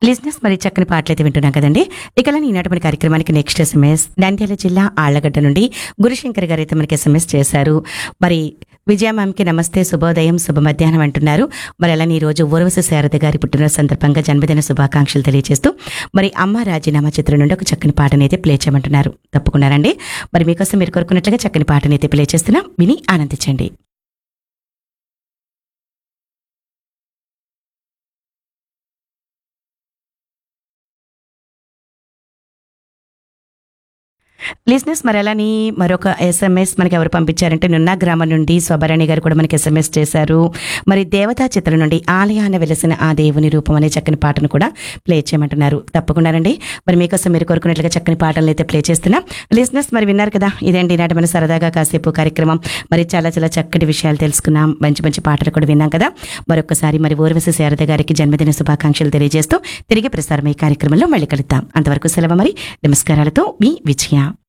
లిజినెస్ మరి చక్కని పాటలు అయితే వింటున్నాం కదండి ఇక ఈనాటి మన కార్యక్రమానికి నెక్స్ట్ ఎస్ఎంఎస్ నంద్యాల జిల్లా ఆళ్లగడ్డ నుండి గురుశంకర్ గారు అయితే మనకి ఎస్ఎంఎస్ చేశారు మరి విజయ మ్యామ్కి నమస్తే శుభోదయం శుభ మధ్యాహ్నం అంటున్నారు మరి అలానే ఈ రోజు ఊర్వశి శారద గారి పుట్టినరోజు సందర్భంగా జన్మదిన శుభాకాంక్షలు తెలియజేస్తూ మరి అమ్మ రాజీనామా చిత్రం నుండి ఒక చక్కని పాటని అయితే ప్లే చేయమంటున్నారు తప్పకుండారండి మరి మీకోసం మీరు కోరుకున్నట్లుగా చక్కని పాటని అయితే ప్లే చేస్తున్నాం విని ఆనందించండి లిజినెస్ మరి అలాని మరొక ఎస్ఎంఎస్ మనకి ఎవరు పంపించారంటే నున్న గ్రామం నుండి స్వభరణి గారు కూడా మనకి ఎస్ఎంఎస్ చేశారు మరి దేవతా చిత్రం నుండి ఆలయాన వెలసిన ఆ దేవుని రూపం అనే చక్కని పాటను కూడా ప్లే చేయమంటున్నారు తప్పకుండానండి మరి మీకోసం మీరు కోరుకున్నట్లుగా చక్కని పాటలను అయితే ప్లే చేస్తున్నాం లిజినెస్ మరి విన్నారు కదా ఇదేంటి ఈనాటి మన సరదాగా కాసేపు కార్యక్రమం మరి చాలా చాలా చక్కటి విషయాలు తెలుసుకున్నాం మంచి మంచి పాటలు కూడా విన్నాం కదా మరొకసారి మరి ఊర్వశి శారద గారికి జన్మదిన శుభాకాంక్షలు తెలియజేస్తూ తిరిగి ప్రసారం ఈ కార్యక్రమంలో మళ్ళీ కలుద్దాం అంతవరకు సెలవు మరి నమస్కారాలతో మీ విజయ